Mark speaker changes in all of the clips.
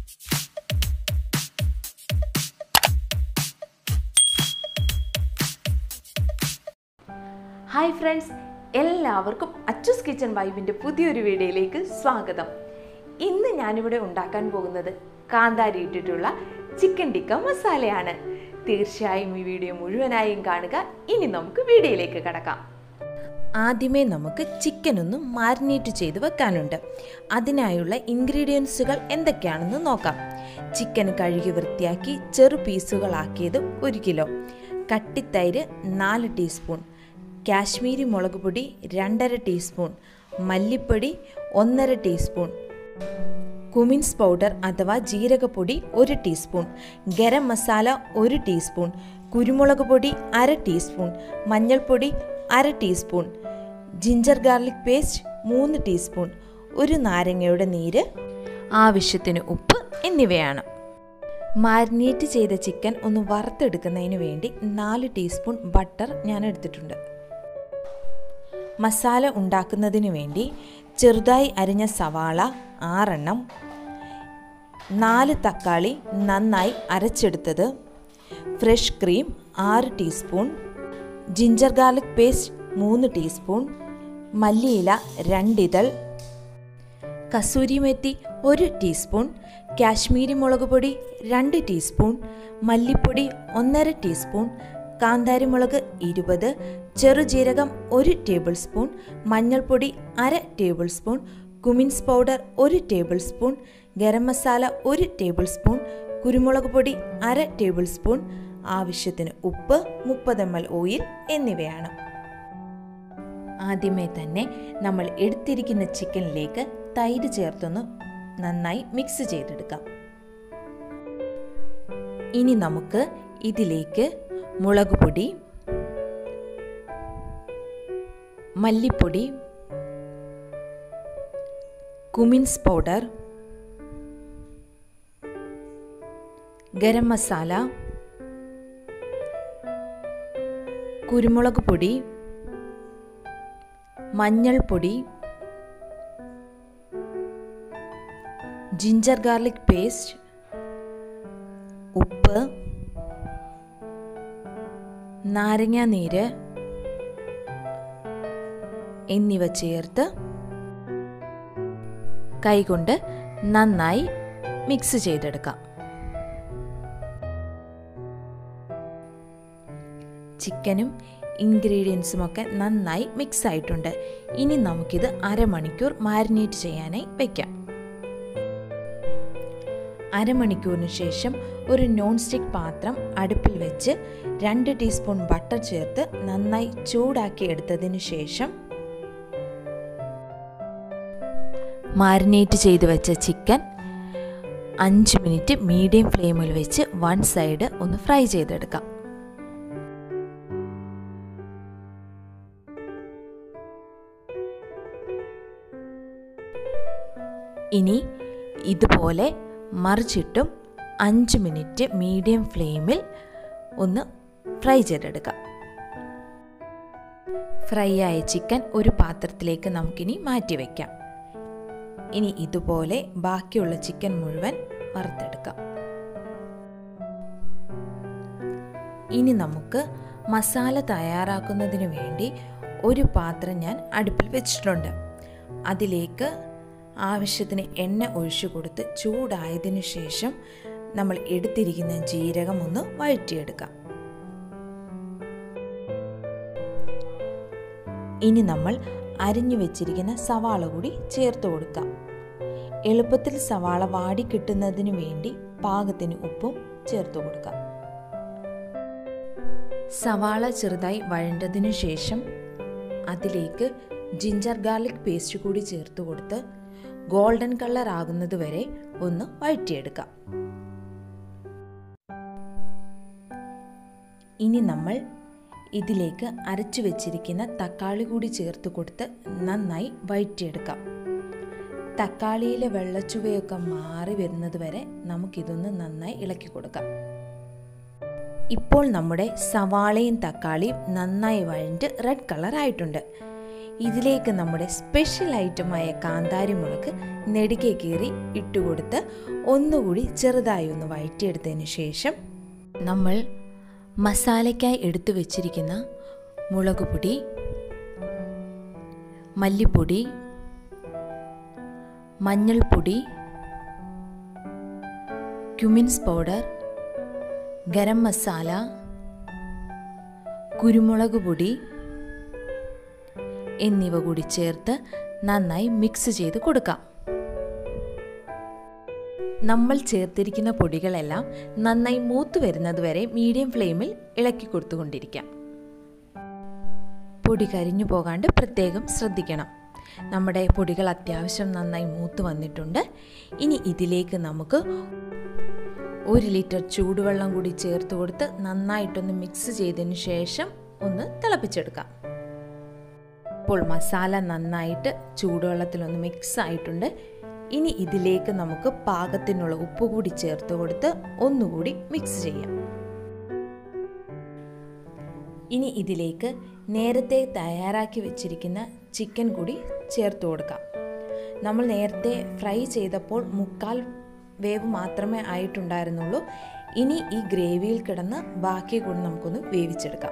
Speaker 1: hi friends എല്ലാവർക്കും അച്ചൂസ് kitchen വൈബിൻ്റെ പുതിയൊരു വീഡിയോയിലേക്ക് സ്വാഗതം ഇന്ന് ഞാനിവിടെ ഉണ്ടാക്കാൻ പോകുന്നത് കാന്താരി ഇട്ടിട്ടുള്ള ചിക്കൻ ടിക്ക മസാലയാണ് തീർച്ചയായും ഈ വീഡിയോ മുഴുവനായും കാണുക ഇനി നമുക്ക് വീഡിയോയിലേക്ക് കടക്കാം
Speaker 2: ആദ്യമേ നമുക്ക് ചിക്കൻ ഒന്ന് മാരിനേറ്റ് ചെയ്ത് വെക്കാനുണ്ട് അതിനായുള്ള ഇൻഗ്രീഡിയൻസുകൾ എന്തൊക്കെയാണെന്ന് നോക്കാം ചിക്കൻ കഴുകി വൃത്തിയാക്കി ചെറു പീസുകളാക്കിയത് ഒരു കിലോ കട്ടിത്തൈര് നാല് ടീസ്പൂൺ കാശ്മീരി മുളക് പൊടി രണ്ടര ടീസ്പൂൺ മല്ലിപ്പൊടി ഒന്നര ടീസ്പൂൺ കുമിൻസ് പൗഡർ അഥവാ ജീരകപ്പൊടി ഒരു ടീസ്പൂൺ ഗരം മസാല ഒരു ടീസ്പൂൺ കുരുമുളക് പൊടി അര ടീസ്പൂൺ മഞ്ഞൾപ്പൊടി അര ടീസ്പൂൺ ജിഞ്ചർ ഗാർലിക് പേസ്റ്റ് മൂന്ന് ടീസ്പൂൺ ഒരു നാരങ്ങയുടെ നീര് ആവശ്യത്തിന് ഉപ്പ് എന്നിവയാണ് മാരിനേറ്റ് ചെയ്ത ചിക്കൻ ഒന്ന് വറുത്തെടുക്കുന്നതിന് വേണ്ടി നാല് ടീസ്പൂൺ ബട്ടർ ഞാൻ എടുത്തിട്ടുണ്ട് മസാല ഉണ്ടാക്കുന്നതിന് വേണ്ടി ചെറുതായി അരിഞ്ഞ സവാള ആറെണ്ണം നാല് തക്കാളി നന്നായി അരച്ചെടുത്തത് ഫ്രഷ് ക്രീം ആറ് ടീസ്പൂൺ ജിഞ്ചർ ഗാർലിക് പേസ്റ്റ് മൂന്ന് ടീസ്പൂൺ മല്ലിയില രണ്ടിതൾ കസൂരിമെത്തി ഒരു ടീസ്പൂൺ കാശ്മീരി മുളക് പൊടി രണ്ട് ടീസ്പൂൺ മല്ലിപ്പൊടി ഒന്നര ടീസ്പൂൺ കാന്താരി മുളക് ഇരുപത് ചെറുജീരകം ഒരു ടേബിൾ സ്പൂൺ മഞ്ഞൾപ്പൊടി അര ടേബിൾ സ്പൂൺ കുമിൻസ് പൗഡർ ഒരു ടേബിൾ സ്പൂൺ ഗരം മസാല ഒരു ടേബിൾ സ്പൂൺ കുരുമുളക് പൊടി അര ടേബിൾ സ്പൂൺ ആവശ്യത്തിന് ഉപ്പ് മുപ്പത് എം എൽ ഓയിൽ എന്നിവയാണ് ആദ്യമേ തന്നെ നമ്മൾ എടുത്തിരിക്കുന്ന ചിക്കനിലേക്ക് തൈര് ചേർത്തൊന്ന് നന്നായി മിക്സ് ചെയ്തെടുക്കാം ഇനി നമുക്ക് ഇതിലേക്ക് മുളക് പൊടി മല്ലിപ്പൊടി കുമിൻസ് പൗഡർ ഗരം മസാല കുരുമുളക് പൊടി മഞ്ഞൾപ്പൊടി ജിഞ്ചർ ഗാർലിക് പേസ്റ്റ് ഉപ്പ് നാരങ്ങ നീര് എന്നിവ ചേർത്ത് കൈകൊണ്ട് നന്നായി മിക്സ് ചെയ്തെടുക്കാം ചിക്കനും ഇൻഗ്രീഡിയൻസും ഒക്കെ നന്നായി മിക്സ് ആയിട്ടുണ്ട് ഇനി നമുക്കിത് അരമണിക്കൂർ മാരിനേറ്റ് ചെയ്യാനായി വയ്ക്കാം അരമണിക്കൂറിന് ശേഷം ഒരു നോൺ സ്റ്റിക്ക് പാത്രം അടുപ്പിൽ വെച്ച് രണ്ട് ടീസ്പൂൺ ബട്ടർ ചേർത്ത് നന്നായി ചൂടാക്കി എടുത്തതിന് ശേഷം മാരിനേറ്റ് ചെയ്ത് വെച്ച ചിക്കൻ അഞ്ച് മിനിറ്റ് മീഡിയം ഫ്ലെയിമിൽ വെച്ച് വൺ സൈഡ് ഒന്ന് ഫ്രൈ ചെയ്തെടുക്കാം ഇനി ഇതുപോലെ മറിച്ചിട്ടും അഞ്ച് മിനിറ്റ് മീഡിയം ഫ്ലെയിമിൽ ഒന്ന് ഫ്രൈ ചെയ്തെടുക്കാം ഫ്രൈ ആയ ചിക്കൻ ഒരു പാത്രത്തിലേക്ക് നമുക്കിനി മാറ്റി വയ്ക്കാം ഇനി ഇതുപോലെ ബാക്കിയുള്ള ചിക്കൻ മുഴുവൻ വറുത്തെടുക്കാം ഇനി നമുക്ക് മസാല തയ്യാറാക്കുന്നതിന് വേണ്ടി ഒരു പാത്രം ഞാൻ അടുപ്പിൽ വെച്ചിട്ടുണ്ട് അതിലേക്ക് ആവശ്യത്തിന് എണ്ണ ഒഴിച്ചു കൊടുത്ത് ചൂടായതിനു ശേഷം നമ്മൾ എടുത്തിരിക്കുന്ന ജീരകം ഒന്ന് വഴറ്റിയെടുക്കാം ഇനി നമ്മൾ അരിഞ്ഞു വെച്ചിരിക്കുന്ന സവാള കൂടി ചേർത്ത് കൊടുക്കാം എളുപ്പത്തിൽ സവാള വാടി കിട്ടുന്നതിന് വേണ്ടി പാകത്തിന് ഉപ്പും ചേർത്ത് കൊടുക്കാം സവാള ചെറുതായി വഴണ്ടതിനു ശേഷം അതിലേക്ക് ജിഞ്ചർ ഗാർലിക് പേസ്റ്റ് കൂടി ചേർത്ത് കൊടുത്ത് ഗോൾഡൻ കളർ ആകുന്നത് വരെ ഒന്ന് വഴറ്റിയെടുക്കാം ഇനി നമ്മൾ ഇതിലേക്ക് അരച്ചു വെച്ചിരിക്കുന്ന തക്കാളി കൂടി ചേർത്ത് കൊടുത്ത് നന്നായി വഴറ്റിയെടുക്കാം തക്കാളിയിലെ വെള്ളച്ചുവയൊക്കെ മാറി വരുന്നത് വരെ നമുക്കിതൊന്ന് നന്നായി ഇളക്കി കൊടുക്കാം ഇപ്പോൾ നമ്മുടെ സവാളയും തക്കാളിയും നന്നായി വഴണ്ട് റെഡ് കളർ ആയിട്ടുണ്ട് ഇതിലേക്ക് നമ്മുടെ സ്പെഷ്യൽ ഐറ്റമായ കാന്താരി മുളക് നെടുകെ കീറി ഇട്ടുകൊടുത്ത് ഒന്നുകൂടി ചെറുതായി ഒന്ന് വഴറ്റിയെടുത്തതിന് ശേഷം നമ്മൾ മസാലയ്ക്കായി എടുത്തു വച്ചിരിക്കുന്ന മുളക് പൊടി മല്ലിപ്പൊടി മഞ്ഞൾപ്പൊടി ക്യുമിൻസ് പൗഡർ ഗരം മസാല കുരുമുളക് പൊടി എന്നിവ കൂടി ചേർത്ത് നന്നായി മിക്സ് ചെയ്ത് കൊടുക്കാം നമ്മൾ ചേർത്തിരിക്കുന്ന പൊടികളെല്ലാം നന്നായി മൂത്ത് വരുന്നത് വരെ മീഡിയം ഫ്ലെയിമിൽ ഇളക്കി കൊടുത്തുകൊണ്ടിരിക്കാം പൊടി കരിഞ്ഞു പോകാണ്ട് പ്രത്യേകം ശ്രദ്ധിക്കണം നമ്മുടെ പൊടികൾ അത്യാവശ്യം നന്നായി മൂത്ത് വന്നിട്ടുണ്ട് ഇനി ഇതിലേക്ക് നമുക്ക് ഒരു ലിറ്റർ ചൂടുവെള്ളം കൂടി ചേർത്ത് കൊടുത്ത് നന്നായിട്ടൊന്ന് മിക്സ് ചെയ്തതിന് ശേഷം ഒന്ന് തിളപ്പിച്ചെടുക്കാം ഇപ്പോൾ മസാല നന്നായിട്ട് ചൂടുവെള്ളത്തിലൊന്ന് മിക്സ് ആയിട്ടുണ്ട് ഇനി ഇതിലേക്ക് നമുക്ക് പാകത്തിനുള്ള ഉപ്പ് കൂടി ചേർത്ത് കൊടുത്ത് ഒന്നുകൂടി മിക്സ് ചെയ്യാം ഇനി ഇതിലേക്ക് നേരത്തെ തയ്യാറാക്കി വെച്ചിരിക്കുന്ന ചിക്കൻ കൂടി ചേർത്ത് കൊടുക്കാം നമ്മൾ നേരത്തെ ഫ്രൈ ചെയ്തപ്പോൾ മുക്കാൽ വേവ് മാത്രമേ ആയിട്ടുണ്ടായിരുന്നുള്ളൂ ഇനി ഈ ഗ്രേവിയിൽ കിടന്ന് ബാക്കി കൂടി നമുക്കൊന്ന് വേവിച്ചെടുക്കാം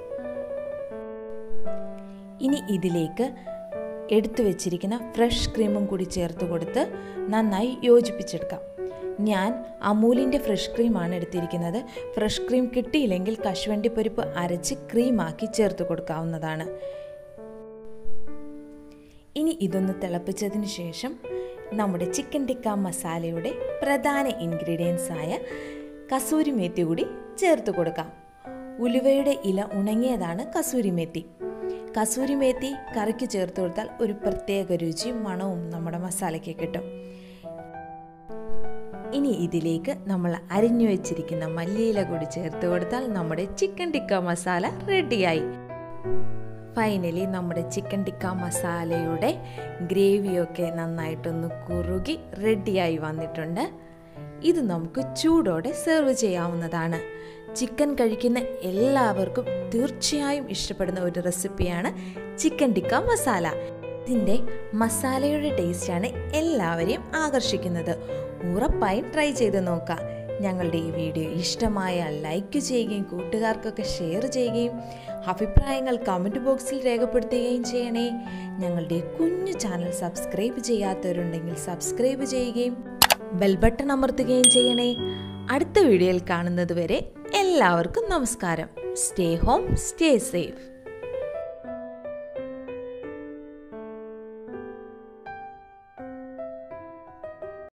Speaker 2: ഇനി ഇതിലേക്ക് എടുത്തു വെച്ചിരിക്കുന്ന ഫ്രഷ് ക്രീമും കൂടി ചേർത്ത് കൊടുത്ത് നന്നായി യോജിപ്പിച്ചെടുക്കാം ഞാൻ അമൂലിൻ്റെ ഫ്രഷ് ക്രീമാണ് എടുത്തിരിക്കുന്നത് ഫ്രഷ് ക്രീം കിട്ടിയില്ലെങ്കിൽ കശുവണ്ടി പരിപ്പ് അരച്ച് ക്രീമാക്കി ചേർത്ത് കൊടുക്കാവുന്നതാണ് ഇനി ഇതൊന്ന് തിളപ്പിച്ചതിന് ശേഷം നമ്മുടെ ചിക്കൻ ടിക്ക മസാലയുടെ പ്രധാന ഇൻഗ്രീഡിയൻസ് ആയ കസൂരി മേത്തി കൂടി ചേർത്ത് കൊടുക്കാം ഉലുവയുടെ ഇല ഉണങ്ങിയതാണ് കസൂരി മേത്തി കസൂരി മേത്തി കറിക്ക് ചേർത്ത് കൊടുത്താൽ ഒരു പ്രത്യേക രുചിയും മണവും നമ്മുടെ മസാലയ്ക്ക് കിട്ടും ഇനി ഇതിലേക്ക് നമ്മൾ അരിഞ്ഞു വെച്ചിരിക്കുന്ന മല്ലിയില കൂടി ചേർത്ത് കൊടുത്താൽ നമ്മുടെ ചിക്കൻ ടിക്ക മസാല റെഡിയായി ഫൈനലി നമ്മുടെ ചിക്കൻ ടിക്ക മസാലയുടെ ഗ്രേവിയൊക്കെ നന്നായിട്ടൊന്ന് കുറുകി റെഡിയായി വന്നിട്ടുണ്ട് ഇത് നമുക്ക് ചൂടോടെ സെർവ് ചെയ്യാവുന്നതാണ് ചിക്കൻ കഴിക്കുന്ന എല്ലാവർക്കും തീർച്ചയായും ഇഷ്ടപ്പെടുന്ന ഒരു റെസിപ്പിയാണ് ചിക്കൻ ടിക്ക മസാല ഇതിൻ്റെ മസാലയുടെ ടേസ്റ്റാണ് എല്ലാവരെയും ആകർഷിക്കുന്നത് ഉറപ്പായും ട്രൈ ചെയ്ത് നോക്കാം ഞങ്ങളുടെ ഈ വീഡിയോ ഇഷ്ടമായാൽ ലൈക്ക് ചെയ്യുകയും കൂട്ടുകാർക്കൊക്കെ ഷെയർ ചെയ്യുകയും അഭിപ്രായങ്ങൾ കമൻറ്റ് ബോക്സിൽ രേഖപ്പെടുത്തുകയും ചെയ്യണേ ഞങ്ങളുടെ കുഞ്ഞു ചാനൽ സബ്സ്ക്രൈബ് ചെയ്യാത്തവരുണ്ടെങ്കിൽ സബ്സ്ക്രൈബ് ചെയ്യുകയും ബെൽ ബട്ടൺ അമർത്തുകയും ചെയ്യണേ അടുത്ത വീഡിയോയിൽ കാണുന്നത് വരെ എല്ലാവർക്കും നമസ്കാരം സ്റ്റേ ഹോം സ്റ്റേ സേഫ്